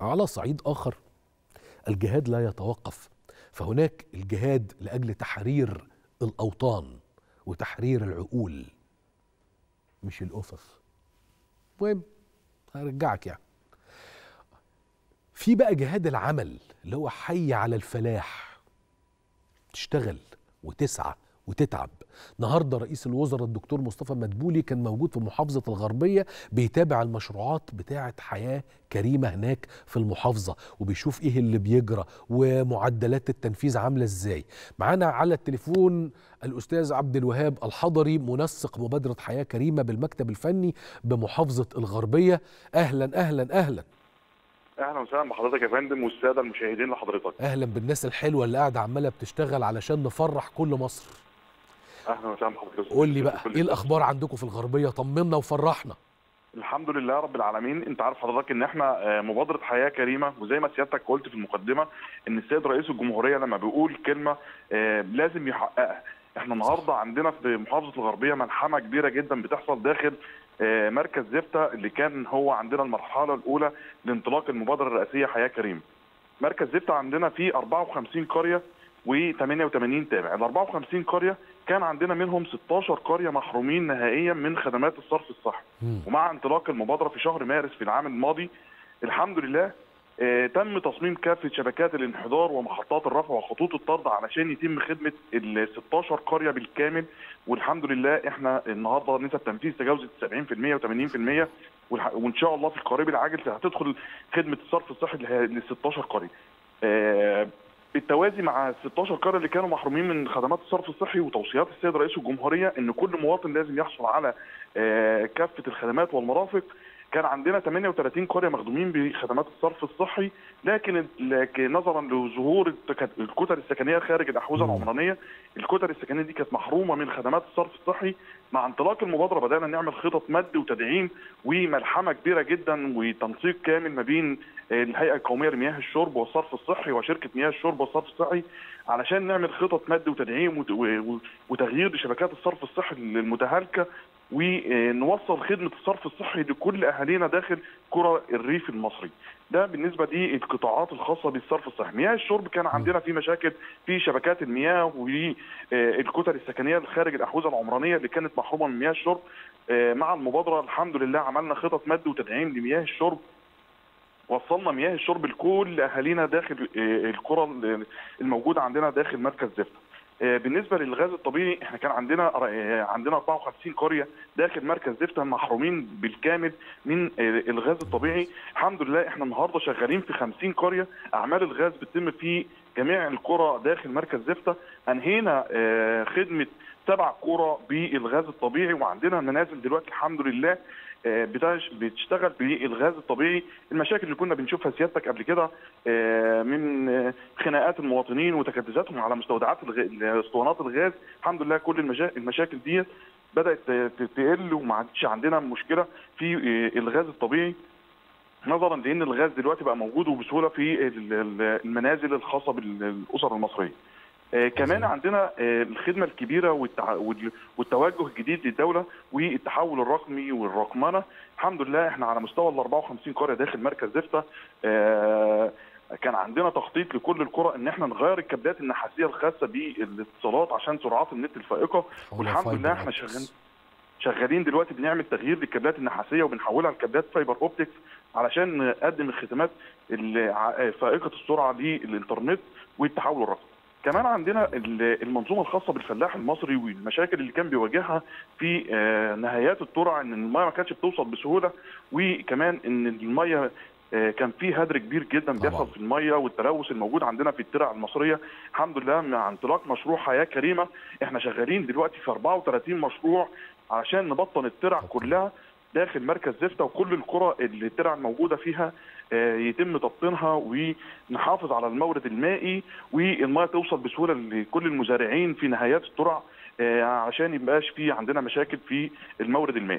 على صعيد اخر الجهاد لا يتوقف فهناك الجهاد لاجل تحرير الاوطان وتحرير العقول مش الاسس المهم هرجعك يعني في بقى جهاد العمل اللي هو حي على الفلاح تشتغل وتسعى وتتعب النهارده رئيس الوزراء الدكتور مصطفى مدبولي كان موجود في محافظه الغربيه بيتابع المشروعات بتاعه حياه كريمه هناك في المحافظه وبيشوف ايه اللي بيجرى ومعدلات التنفيذ عامله ازاي معانا على التليفون الاستاذ عبد الوهاب الحضري منسق مبادره حياه كريمه بالمكتب الفني بمحافظه الغربيه اهلا اهلا اهلا اهلا وسهلا بحضرتك يا فندم والساده المشاهدين لحضرتك اهلا بالناس الحلوه اللي قاعده عماله بتشتغل علشان نفرح كل مصر اهلا وسهلا بحضرتك قول لي بقى ايه الاخبار عندكم في الغربيه طمنا وفرحنا الحمد لله رب العالمين انت عارف حضرتك ان احنا مبادره حياه كريمه وزي ما سيادتك قلت في المقدمه ان السيد رئيس الجمهوريه لما بيقول كلمه لازم يحققها احنا النهارده عندنا في محافظه الغربيه ملحمه كبيره جدا بتحصل داخل مركز زفته اللي كان هو عندنا المرحله الاولى لانطلاق المبادره الرئاسيه حياه كريمه. مركز زفته عندنا فيه 54 قريه و88 تابع، ال 54 قريه كان عندنا منهم 16 قريه محرومين نهائيا من خدمات الصرف الصحي. ومع انطلاق المبادره في شهر مارس في العام الماضي الحمد لله آه تم تصميم كافه شبكات الانحدار ومحطات الرفع وخطوط الطرد علشان يتم خدمه ال 16 قريه بالكامل والحمد لله احنا النهارده نسب تنفيذ تجاوزت 70% و80% وان شاء الله في القريب العاجل هتدخل خدمه الصرف الصحي لل 16 قريه. آه بالتوازي مع ال 16 قريه اللي كانوا محرومين من خدمات الصرف الصحي وتوصيات السيد رئيس الجمهوريه ان كل مواطن لازم يحصل على آه كافه الخدمات والمرافق كان عندنا 38 قريه مخدومين بخدمات الصرف الصحي لكن لكن نظرا لظهور الكتل السكنيه خارج الاحوزه العمرانيه الكتل السكنيه دي كانت محرومه من خدمات الصرف الصحي مع انطلاق المبادره بدانا نعمل خطط مد وتدعيم وملحمه كبيره جدا وتنسيق كامل ما بين الهيئه القوميه لمياه الشرب والصرف الصحي وشركه مياه الشرب والصرف الصحي علشان نعمل خطط مد وتدعيم وتغيير لشبكات الصرف الصحي المتهالكه ونوصل خدمه الصرف الصحي لكل اهالينا داخل قرى الريف المصري. ده بالنسبه دي القطاعات الخاصه بالصرف الصحي، مياه الشرب كان عندنا في مشاكل في شبكات المياه والكتل السكنيه خارج الاحوزه العمرانيه اللي كانت محرومه من مياه الشرب. مع المبادره الحمد لله عملنا خطط مد وتدعيم لمياه الشرب وصلنا مياه الشرب لكل اهالينا داخل القرى الموجوده عندنا داخل مركز زفته. بالنسبه للغاز الطبيعي احنا كان عندنا عندنا 54 قريه داخل مركز زفته محرومين بالكامل من الغاز الطبيعي الحمد لله احنا النهارده شغالين في 50 قريه اعمال الغاز بتتم في جميع القرى داخل مركز زفته انهينا خدمه سبع قرى بالغاز الطبيعي وعندنا منازل دلوقتي الحمد لله بتشتغل بالغاز الطبيعي المشاكل اللي كنا بنشوفها سيادتك قبل كده من خناقات المواطنين وتكدساتهم على مستودعات اسطوانات الغاز الحمد لله كل المشاكل دي بدات تقل وما عادش عندنا مشكله في الغاز الطبيعي نظرا لان الغاز دلوقتي بقى موجود وبسهوله في المنازل الخاصه بالاسر المصريه. آه كمان عندنا آه الخدمه الكبيره والتع... والتوجه الجديد للدوله والتحول الرقمي والرقمنه الحمد لله احنا على مستوى ال 54 قريه داخل مركز زفته آه كان عندنا تخطيط لكل القرى ان احنا نغير الكابلات النحاسيه الخاصه بالاتصالات عشان سرعات النت الفائقه والحمد لله احنا شغالين شغالين دلوقتي بنعمل تغيير للكابلات النحاسيه وبنحولها لكابلات فايبر اوبتكس علشان نقدم الخدمات فائقه السرعه للانترنت والتحول الرقمي. كمان عندنا المنظومه الخاصه بالفلاح المصري والمشاكل اللي كان بيواجهها في نهايات الترع ان الميه ما كانتش بتوصل بسهوله وكمان ان الميه كان في هدر كبير جدا بيحصل في الميه والتلوث الموجود عندنا في الترع المصريه الحمد لله مع انطلاق مشروع حياه كريمه احنا شغالين دلوقتي في 34 مشروع علشان نبطن الترع كلها داخل مركز زفته وكل القرى اللي الترع الموجوده فيها يتم تبطينها ونحافظ على المورد المائي والميه توصل بسهوله لكل المزارعين في نهايات الترع عشان يبقاش في عندنا مشاكل في المورد المائي.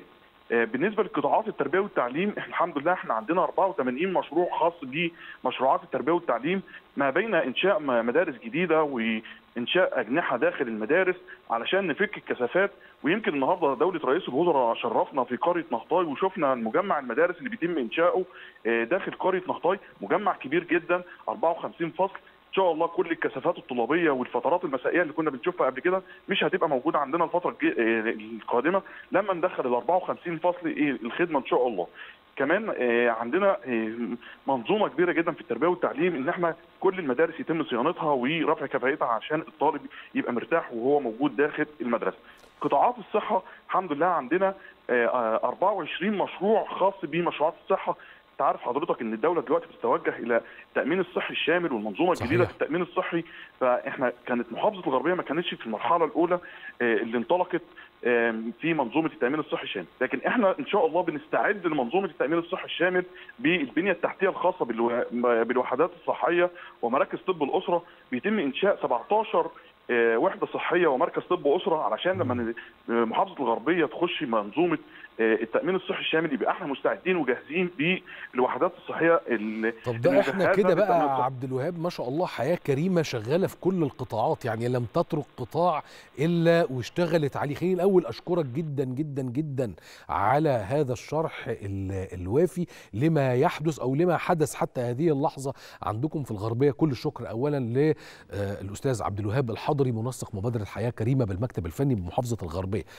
بالنسبه لقطاعات التربيه والتعليم احنا الحمد لله احنا عندنا 84 مشروع خاص بمشروعات التربيه والتعليم ما بين انشاء مدارس جديده وانشاء اجنحه داخل المدارس علشان نفك الكثافات ويمكن النهارده دوله رئيس الوزراء شرفنا في قريه نهطاي وشفنا مجمع المدارس اللي بيتم انشاؤه داخل قريه نهطاي مجمع كبير جدا 54 فصل ان شاء الله كل الكثافات الطلابيه والفترات المسائيه اللي كنا بنشوفها قبل كده مش هتبقى موجوده عندنا الفتره القادمه لما ندخل ال 54 فصل ايه الخدمه ان شاء الله. كمان عندنا منظومه كبيره جدا في التربيه والتعليم ان احنا كل المدارس يتم صيانتها ورفع كفاءتها عشان الطالب يبقى مرتاح وهو موجود داخل المدرسه. قطاعات الصحه الحمد لله عندنا 24 مشروع خاص بمشروعات الصحه انت عارف حضرتك ان الدوله دلوقتي بتتوجه الى التامين الصحي الشامل والمنظومه صحيح. الجديده في التامين الصحي فاحنا كانت محافظه الغربيه ما كانتش في المرحله الاولى اللي انطلقت في منظومه التامين الصحي الشامل لكن احنا ان شاء الله بنستعد لمنظومه التامين الصحي الشامل بالبنيه التحتيه الخاصه بالوحدات الصحيه ومراكز طب الاسره بيتم انشاء 17 وحده صحيه ومركز طب اسره علشان لما محافظه الغربيه تخش منظومه التامين الصحي الشامل يبقى احنا مستعدين وجاهزين بالوحدات الصحيه طب ده احنا كده بقى يا عبد الوهاب ما شاء الله حياه كريمه شغاله في كل القطاعات يعني لم تترك قطاع الا واشتغلت عليه خليني الاول اشكرك جدا جدا جدا على هذا الشرح الوافي لما يحدث او لما حدث حتى هذه اللحظه عندكم في الغربيه كل الشكر اولا للاستاذ عبد الوهاب الحضري منسق مبادره حياه كريمه بالمكتب الفني بمحافظه الغربيه